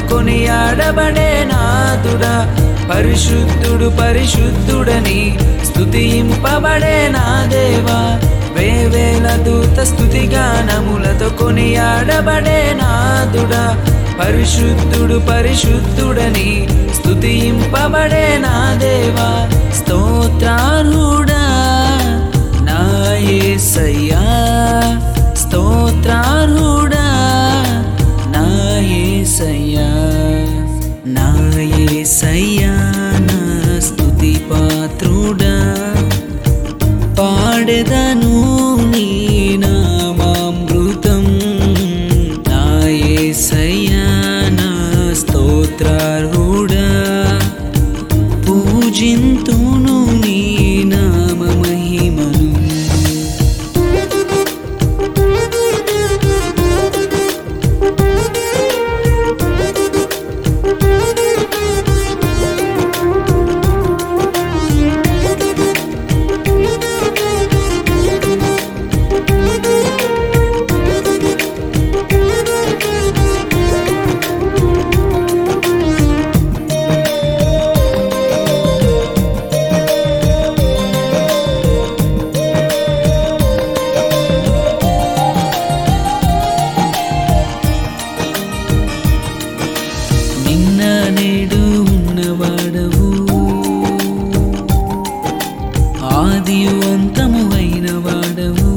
కొనియాడబడే నాదుడా పరిశుద్ధుడు పరిశుద్ధుడని స్తుతింపబడే నా దేవా వేవేల దూత స్తుతి గానములతో కొనియాడబడే నాదుడా పరిశుద్ధుడు పరిశుద్ధుడని స్తుతింపబడే నా దేవా స్తోత్రారుడా నా యేసయ్యా స్తోత్రారుడా నా యేసయ్యా నా యేసయ్యా నా స్తుతి పాత్రుడా పాడెదను నీ నామామృతం నా యేసయ్యా నా స్తోత్రారుడా పూజింతును నీ నామ మహిమను నిన్న నేడు ఉన్నవాడవు ఆదియు అంతము అయిన వాడవు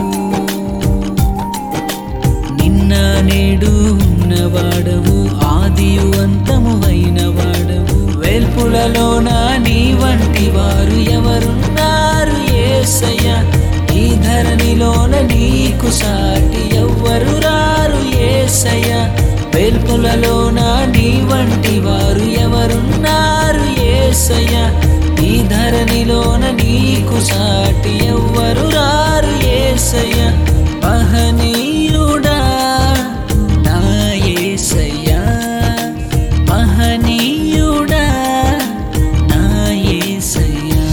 నిన్న నేడు ఉన్నవాడవు ఆదియు అంతము అయిన వాడవు వేల్పులలోన నీ వంటి వారు ఎవరున్నారు ఏసయ్య ఈ ధరణిలోన నీకు సాటి ఎవ్వరు రారు ఏసయ్య వేల్పులలోన నీ వంటి వారు ఎవరున్నారు ఏసయ్య ఈ ధరణిలోన నీకు సాటి ఎవ్వరు రారు ఏసయ్య మహనీయుడా నా ఏసయ్యా మహనీయుడా నా ఏసయ్యా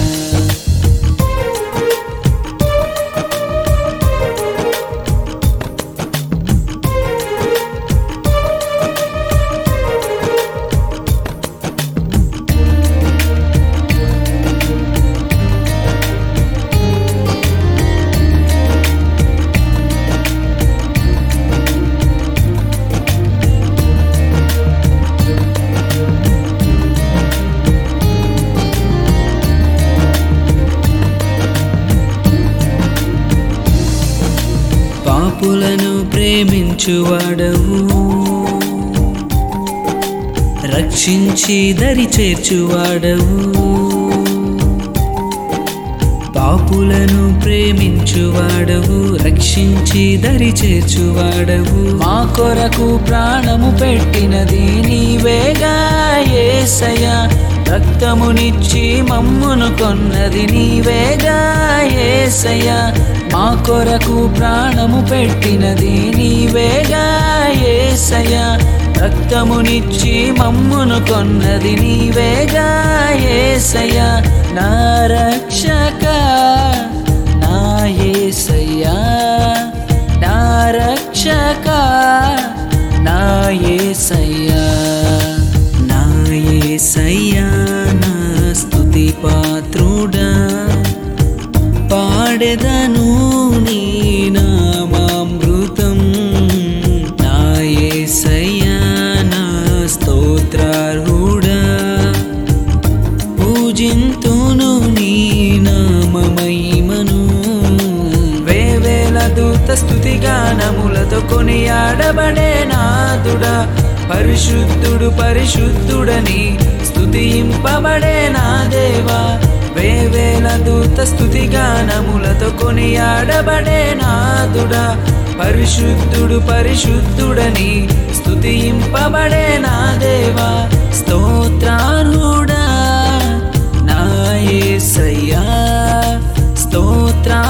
పాపులను ప్రేమించువాడవు రక్షించి దరి చేర్చువాడవు పాపులను ప్రేమించువాడవు రక్షించి దరి చేర్చువాడవు మా కొరకు ప్రాణము పెట్టినది నీవేగా ఏసయ్యా రక్తమునిచ్చి మమ్మును కొన్నది నీవేగా ఏసయ్యా మా కొరకు ప్రాణము పెట్టినది నీవేగా ఏసయ్యా రక్తమునిచ్చి మమ్మును కొన్నది నీవేగా ఏసయ్యా నా రక్షక నా ఏసయ్యా నా రక్షక నా ఏసయ్యా నా ఏసయ్యా నా స్తుతి పాత్రుడా పాడెదను నీ నామామృతం నా యేసయ్యా నా స్తోత్రార్హుడా పూజింతును నీ నామ మహిమను వేవేల దూత స్తుతి గానములతో కొనియాడబడే నాదుడా పరిశుద్ధుడు పరిశుద్ధుడని స్తుతింపబడే నా దేవా వేవేల దూత స్తుతి గానములతో కొనియాడబడే నాదుడా పరిశుద్ధుడు పరిశుద్ధుడని స్తుతింపబడే నా దేవా స్తోత్రారుడా నా యేసయ్యా స్తోత్రా